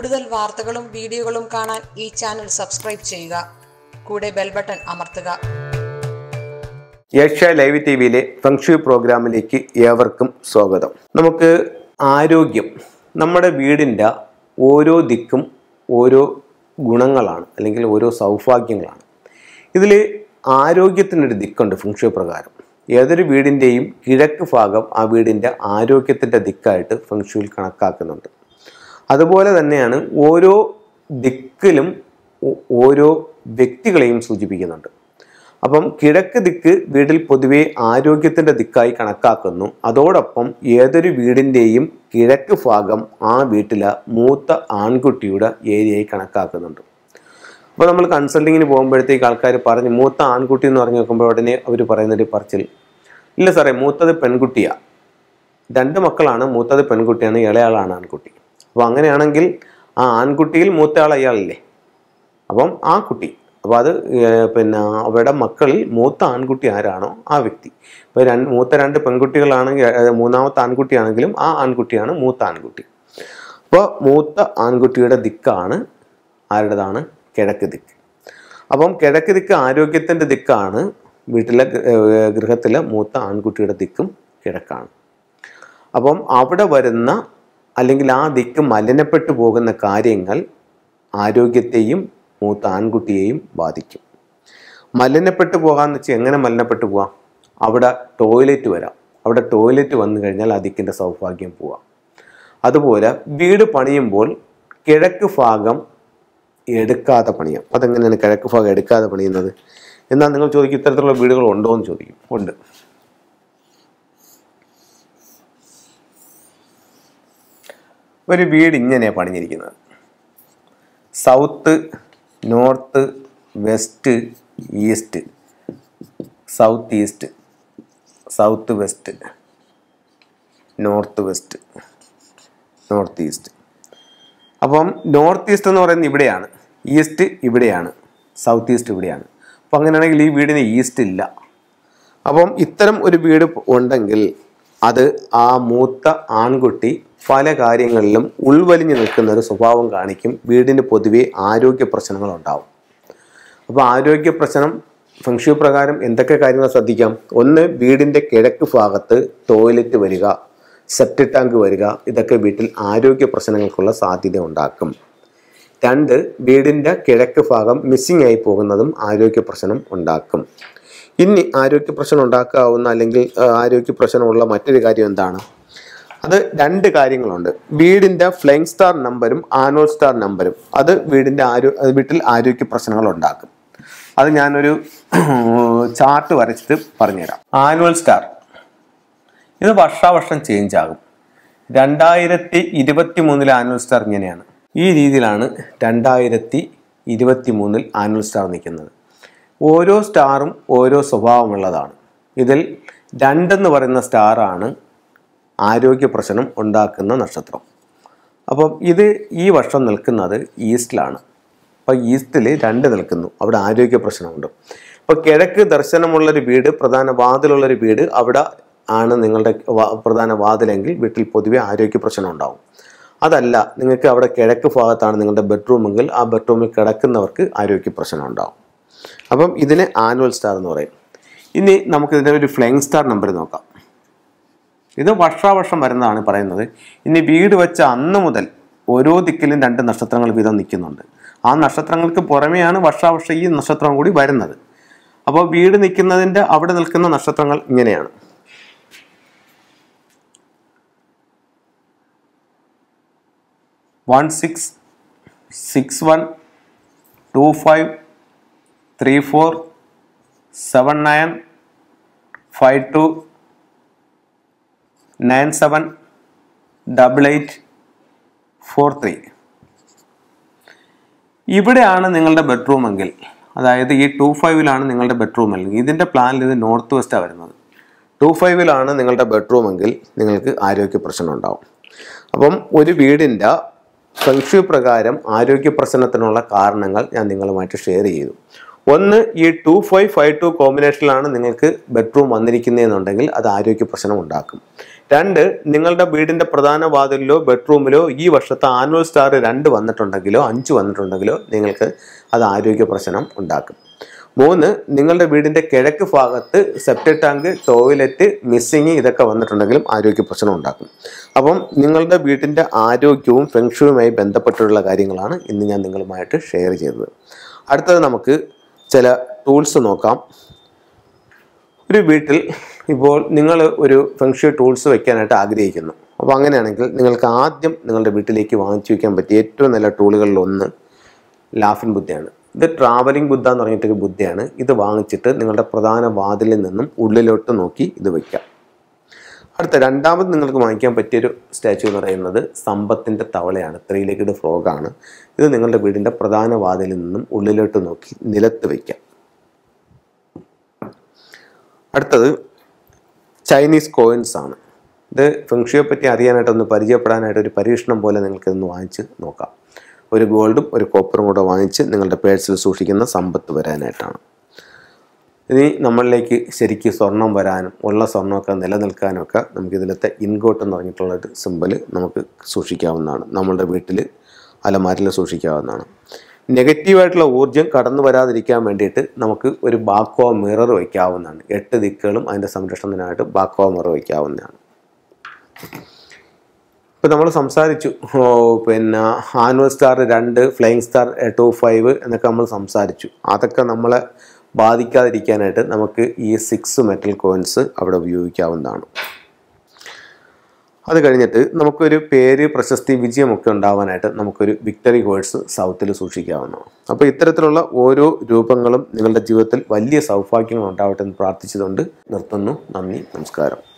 കൂടുതൽ വാർത്തകളും വീഡിയോകളും കാണാൻ ഈ ചാനൽ സബ്സ്ക്രൈബ് ചെയ്യുക കൂടെ ബെൽ ബട്ടൺ അമർത്തുക ഏഷ്യ ലൈവ് ടി വിയിലെ ഫങ്ഷു പ്രോഗ്രാമിലേക്ക് ഏവർക്കും സ്വാഗതം നമുക്ക് ആരോഗ്യം നമ്മുടെ വീടിൻ്റെ ഓരോ ദിക്കും ഓരോ ഗുണങ്ങളാണ് അല്ലെങ്കിൽ ഓരോ സൗഭാഗ്യങ്ങളാണ് ഇതിൽ ആരോഗ്യത്തിനൊരു ദിക്കുണ്ട് ഫങ്ഷു പ്രകാരം ഏതൊരു വീടിൻ്റെയും കിഴക്ക് ഭാഗം ആ വീടിൻ്റെ ആരോഗ്യത്തിൻ്റെ ദിക്കായിട്ട് ഫങ്ഷുവിൽ കണക്കാക്കുന്നുണ്ട് അതുപോലെ തന്നെയാണ് ഓരോ ദിക്കിലും ഓ- ഓരോ വ്യക്തികളെയും സൂചിപ്പിക്കുന്നുണ്ട് അപ്പം കിഴക്ക് ദിക്ക് വീട്ടിൽ പൊതുവെ ആരോഗ്യത്തിൻ്റെ ദിക്കായി കണക്കാക്കുന്നു അതോടൊപ്പം ഏതൊരു വീടിൻ്റെയും കിഴക്ക് ഭാഗം ആ വീട്ടിലെ മൂത്ത ആൺകുട്ടിയുടെ ഏരിയയായി കണക്കാക്കുന്നുണ്ട് അപ്പോൾ നമ്മൾ കൺസൾട്ടിങ്ങിന് പോകുമ്പോഴത്തേക്ക് ആൾക്കാർ പറഞ്ഞ് മൂത്ത ആൺകുട്ടി എന്ന് പറഞ്ഞു നോക്കുമ്പോൾ ഉടനെ അവർ പറയുന്നൊരു പറച്ചിൽ ഇല്ല സാറേ മൂത്തത് പെൺകുട്ടിയാണ് രണ്ട് മക്കളാണ് മൂത്തത് പെൺകുട്ടിയാണ് ഇളയാളാണ് ആൺകുട്ടി അപ്പോൾ അങ്ങനെയാണെങ്കിൽ ആ ആൺകുട്ടിയിൽ മൂത്തയാൾ അയാളല്ലേ അപ്പം ആ കുട്ടി അപ്പോൾ അത് ഏർ പിന്നെ അവരുടെ മക്കളിൽ മൂത്ത ആൺകുട്ടി ആരാണോ ആ വ്യക്തി ഇപ്പോൾ രണ്ട് മൂത്ത രണ്ട് പെൺകുട്ടികളാണെങ്കിൽ ഏർ മൂന്നാമത്തെ ആൺകുട്ടിയാണെങ്കിലും ആ ആൺകുട്ടിയാണ് മൂത്ത ആൺകുട്ടി അപ്പോൾ മൂത്ത ആൺകുട്ടിയുടെ ദിക്കാണ് ആരുടേതാണ് കിഴക്ക് ദിക്ക് അപ്പം കിഴക്ക് ദിക്ക് ആരോഗ്യത്തിൻ്റെ ദിക്കാണ് വീട്ടിലെ ഗൃ- ഏർ ഗൃഹത്തിലെ മൂത്ത ആൺകുട്ടിയുടെ ദിക്കും കിഴക്കാണ് അപ്പം അവിടെ വരുന്ന അല്ലെങ്കിൽ ആ ദിക്ക് മലിനപ്പെട്ടു പോകുന്ന കാര്യങ്ങൾ ആരോഗ്യത്തെയും മൂത്ത ആൺകുട്ടിയെയും ബാധിക്കും മലിനപ്പെട്ടു പോകാന്ന് വെച്ചാൽ എങ്ങനെ മലിനപ്പെട്ടു പോകാം അവിടെ ടോയ്ലറ്റ് വരാം അവിടെ ടോയ്ലറ്റ് വന്നു കഴിഞ്ഞാൽ ആ ദിക്കിൻ്റെ സൗഭാഗ്യം പോവാം അതുപോലെ വീട് പണിയുമ്പോൾ കിഴക്ക് ഭാഗം എടുക്കാതെ പണിയാം അതെങ്ങനെയാണ് കിഴക്ക് ഭാഗം എടുക്കാതെ പണിയുന്നത് എന്നാൽ നിങ്ങൾ ചോദിക്കും ഇത്തരത്തിലുള്ള വീടുകൾ ഉണ്ടോ എന്ന് ചോദിക്കും ഉണ്ട് ഒരു വീട് ഇങ്ങനെയാണ് പണിഞ്ഞിരിക്കുന്നത് south north west east south east south west north west north east അപ്പം നോർത്ത് ഈസ്റ്റ് എന്ന് പറയുന്നത് ഇവിടെയാണ് ഈസ്റ്റ് ഇവിടെയാണ് സൗത്ത് ഈസ്റ്റ് ഇവിടെയാണ് അപ്പം അങ്ങനെയാണെങ്കിൽ ഈ വീടിന് ഈസ്റ്റ് ഇല്ല അപ്പം ഇത്തരം ഒരു വീട് ഉണ്ടെങ്കിൽ അത് ആ മൂത്ത ആൺകുട്ടി പല കാര്യങ്ങളിലും ഉൾവലിഞ്ഞു നിൽക്കുന്ന ഒരു സ്വഭാവം കാണിക്കും വീടിന് പൊതുവെ ആരോഗ്യ പ്രശ്നങ്ങൾ ഉണ്ടാവും അപ്പോൾ ആരോഗ്യ പ്രശ്നം ഫംഗ്ഷു പ്രകാരം എന്തൊക്കെ കാര്യങ്ങൾ ശ്രദ്ധിക്കാം ഒന്ന് വീടിൻ്റെ കിഴക്ക് ഭാഗത്ത് ടോയ്ലറ്റ് വരിക സെപ്റ്റിക് ടാങ്ക് വരിക ഇതൊക്കെ വീട്ടിൽ ആരോഗ്യ പ്രശ്നങ്ങൾക്കുള്ള സാധ്യത ഉണ്ടാക്കും രണ്ട് വീടിൻ്റെ കിഴക്ക് ഭാഗം മിസ്സിംഗ് ആയി പോകുന്നതും ആരോഗ്യ പ്രശ്നം ഉണ്ടാക്കും ഇനി ആരോഗ്യ പ്രശ്നം ഉണ്ടാക്കാവുന്ന അല്ലെങ്കിൽ ആ, ആരോഗ്യ പ്രശ്നമുള്ള മറ്റൊരു കാര്യം എന്താണ് അത് രണ്ട് കാര്യങ്ങളുണ്ട് വീടിൻ്റെ ഫ്ലൈങ് സ്റ്റാർ നമ്പരും ആനുവൽ സ്റ്റാർ നമ്പരും അത് വീടിൻ്റെ ആരോ അത് വീട്ടിൽ ആരോഗ്യ പ്രശ്നങ്ങൾ ഉണ്ടാക്കും അത് ഞാനൊരു ചാർട്ട് വരച്ചിട്ട് പറഞ്ഞുതരാം ആനുവൽ സ്റ്റാർ ഇത് വർഷാവർഷം ചേഞ്ച് ആകും രണ്ടായിരത്തി ഇരുപത്തി മൂന്നിലെ ആനുവൽ സ്റ്റാർ ഇങ്ങനെയാണ് ഈ രീതിയിലാണ് രണ്ടായിരത്തി ഇരുപത്തി മൂന്നിൽ ആനുവൽ സ്റ്റാർ നിൽക്കുന്നത് ഓരോ സ്റ്റാറും ഓരോ സ്വഭാവമുള്ളതാണ് ഇതിൽ രണ്ടെന്ന് പറയുന്ന സ്റ്റാറാണ് ആരോഗ്യ പ്രശ്നം ഉണ്ടാക്കുന്ന നക്ഷത്രം അപ്പം ഇത് ഈ വർഷം നിൽക്കുന്നത് ഈസ്റ്റിലാണ് അപ്പോൾ ഈസ്റ്റിൽ രണ്ട് നിൽക്കുന്നു അവിടെ ആരോഗ്യ പ്രശ്നമുണ്ട് അപ്പോൾ കിഴക്ക് ദർശനമുള്ളൊരു വീട് പ്രധാന വാതിലുള്ളൊരു വീട് അവിടെ ആണ് നിങ്ങളുടെ വാ- പ്രധാന വാതിലെങ്കിൽ വീട്ടിൽ പൊതുവെ ആരോഗ്യ പ്രശ്നം ഉണ്ടാവും അതല്ല നിങ്ങൾക്ക് അവിടെ കിഴക്ക് ഭാഗത്താണ് നിങ്ങളുടെ ബെഡ്റൂമെങ്കിൽ ആ ബെഡ്റൂമിൽ കിടക്കുന്നവർക്ക് ആരോഗ്യ പ്രശ്നം ഉണ്ടാവും അപ്പം ഇതിന് ആനുവൽ സ്റ്റാർ എന്ന് പറയും ഇനി നമുക്കിതിൻ്റെ ഒരു ഫ്ലൈങ് സ്റ്റാർ നമ്പർ നോക്കാം ഇത് വർഷാവർഷം വരുന്നതാണ് പറയുന്നത് ഇനി വീട് വെച്ച അന്ന് മുതൽ ഓരോ ദിക്കിലും രണ്ട് നക്ഷത്രങ്ങൾ വീതം നിൽക്കുന്നുണ്ട് ആ നക്ഷത്രങ്ങൾക്ക് പുറമെയാണ് വർഷാവർഷം ഈ നക്ഷത്രം കൂടി വരുന്നത് അപ്പോൾ വീട് നിൽക്കുന്നതിൻ്റെ അവിടെ നിൽക്കുന്ന നക്ഷത്രങ്ങൾ ഇങ്ങനെയാണ് one six six one two five three four seven nine five two nine seven double eight four three ഇവിടെയാണ് നിങ്ങളുടെ ബെഡ്റൂം എങ്കിൽ അതായത് ഈ ടു ഫൈവിലാണ് നിങ്ങളുടെ ബെഡ്റൂം അല്ലെങ്കിൽ ഇതിൻ്റെ പ്ലാനിൽ ഇത് നോർത്ത് വെസ്റ്റാണ് വരുന്നത് ടു ഫൈവിലാണ് നിങ്ങളുടെ ബെഡ്റൂം എങ്കിൽ നിങ്ങൾക്ക് ആരോഗ്യ പ്രശ്നം ഉണ്ടാവും അപ്പം ഒരു വീടിൻ്റെ ഫെങ്ഷു പ്രകാരം ആരോഗ്യ പ്രശ്നത്തിനുള്ള കാരണങ്ങൾ ഞാൻ നിങ്ങളുമായിട്ട് ഷെയർ ചെയ്തു ഒന്ന് ഈ ടു ഫൈവ് ഫൈവ് ടു കോമ്പിനേഷനിലാണ് നിങ്ങൾക്ക് ബെഡ്റൂം വന്നിരിക്കുന്നതെന്നുണ്ടെങ്കിൽ അത് ആരോഗ്യ പ്രശ്നം ഉണ്ടാക്കും രണ്ട് നിങ്ങളുടെ വീടിന്റെ പ്രധാന വാതിലിലോ ബെഡ്റൂമിലോ ഈ വർഷത്തെ ആനുവൽ സ്റ്റാർ രണ്ട് വന്നിട്ടുണ്ടെങ്കിലോ അഞ്ച് വന്നിട്ടുണ്ടെങ്കിലോ നിങ്ങൾക്ക് അത് ആരോഗ്യ പ്രശ്നം ഉണ്ടാക്കും മൂന്ന് നിങ്ങളുടെ വീടിന്റെ കിഴക്ക് ഭാഗത്ത് സെപ്റ്റിക് ടാങ്ക് ടോയ്ലറ്റ് മിസ്സിങ് ഇതൊക്കെ വന്നിട്ടുണ്ടെങ്കിലും ആരോഗ്യ പ്രശ്നം ഉണ്ടാക്കും അപ്പം നിങ്ങളുടെ വീടിന്റെ ആരോഗ്യവും ഫെങ്ഷുവുമായി ബന്ധപ്പെട്ടുള്ള കാര്യങ്ങളാണ് ഇന്ന് ഞാൻ നിങ്ങളുമായിട്ട് ഷെയർ ചെയ്തത് അടുത്തത് നമുക്ക് ചില ടൂൾസ് നോക്കാം ഒരു വീട്ടിൽ ഇപ്പോൾ നിങ്ങൾ ഒരു ഫെങ്ഷു ടൂൾസ് വെക്കാനായിട്ട് ആഗ്രഹിക്കുന്നു അപ്പോൾ അങ്ങനെയാണെങ്കിൽ നിങ്ങൾക്ക് ആദ്യം നിങ്ങളുടെ വീട്ടിലേക്ക് വാങ്ങിച്ചു വയ്ക്കാൻ പറ്റിയ ഏറ്റവും നല്ല ടൂളുകളിൽ ഒന്ന് ലാഫിൻ ബുദ്ധയാണ് ഇത് ട്രാവലിംഗ് ബുദ്ധ എന്ന് പറഞ്ഞിട്ടൊരു ബുദ്ധയാണ് ഇത് വാങ്ങിച്ചിട്ട് നിങ്ങളുടെ പ്രധാന വാതിലിൽ നിന്നും ഉള്ളിലോട്ട് നോക്കി ഇത് വയ്ക്കാം അടുത്ത രണ്ടാമത് നിങ്ങൾക്ക് വാങ്ങിക്കാൻ പറ്റിയൊരു സ്റ്റാച്ചു എന്ന് പറയുന്നത് സമ്പത്തിൻ്റെ തവളയാണ് ത്രീ ലെഗഡ് ഫ്രോഗാണ് ഇത് നിങ്ങളുടെ വീടിൻ്റെ പ്രധാന വാതിലിൽ നിന്നും ഉള്ളിലോട്ട് നോക്കി നിലത്ത് വയ്ക്കാം അടുത്തത് ചൈനീസ് കോയിൻസ് ആണ് ഇത് ഫെങ്ഷിയെ പറ്റി അറിയാനായിട്ടൊന്ന് പരിചയപ്പെടാനായിട്ട് ഒരു പരീക്ഷണം പോലെ നിങ്ങൾക്ക് ഇന്ന് വാങ്ങിച്ച് നോക്കാം ഒരു ഗോൾഡും ഒരു കോപ്പറും കൂടെ വാങ്ങിച്ച് നിങ്ങളുടെ പേഴ്സിൽ സൂക്ഷിക്കുന്ന സമ്പത്ത് വരാനായിട്ടാണ് ഇനി നമ്മളിലേക്ക് ശരിക്ക് സ്വർണം വരാനും ഉള്ള സ്വർണ്ണമൊക്കെ നിലനിൽക്കാനും ഒക്കെ നമുക്ക് ഇതിലത്തെ ഇൻഗോട്ട് എന്ന് പറഞ്ഞിട്ടുള്ളൊരു സിമ്പൽ നമുക്ക് സൂക്ഷിക്കാവുന്നതാണ് നമ്മളുടെ വീട്ടിൽ അലമാരിൽ സൂക്ഷിക്കാവുന്നതാണ് നെഗറ്റീവായിട്ടുള്ള ഊർജ്ജം കടന്നു വരാതിരിക്കാൻ വേണ്ടിയിട്ട് നമുക്ക് ഒരു ബാക്കോ മിറർ വയ്ക്കാവുന്നതാണ് എട്ട് ദിക്കുകളും അതിൻ്റെ സംരക്ഷണത്തിനായിട്ട് ബാക്കോ മിറർ വയ്ക്കാവുന്നതാണ് ഇപ്പം നമ്മൾ സംസാരിച്ചു ഓ, പിന്നെ ആനുവൽ സ്റ്റാർ രണ്ട് ഫ്ലൈയിങ് സ്റ്റാർ ടു ഫൈവ് എന്നൊക്കെ നമ്മൾ സംസാരിച്ചു അതൊക്കെ നമ്മളെ ബാധിക്കാതിരിക്കാനായിട്ട് നമുക്ക് ഈ സിക്സ് മെറ്റൽ കോയിൻസ് അവിടെ ഉപയോഗിക്കാവുന്നതാണ് അത് കഴിഞ്ഞിട്ട് നമുക്കൊരു പേര് പ്രശസ്തി വിജയമൊക്കെ ഉണ്ടാവാനായിട്ട് നമുക്കൊരു വിക്ടറി കോഴ്സ് സൗത്തിൽ സൂക്ഷിക്കാവുന്നതാണ് അപ്പോൾ ഇത്തരത്തിലുള്ള ഓരോ രൂപങ്ങളും നിങ്ങളുടെ ജീവിതത്തിൽ വലിയ സൗഭാഗ്യങ്ങൾ ഉണ്ടാവട്ടെ എന്ന് പ്രാർത്ഥിച്ചുകൊണ്ട് നിർത്തുന്നു നന്ദി നമസ്കാരം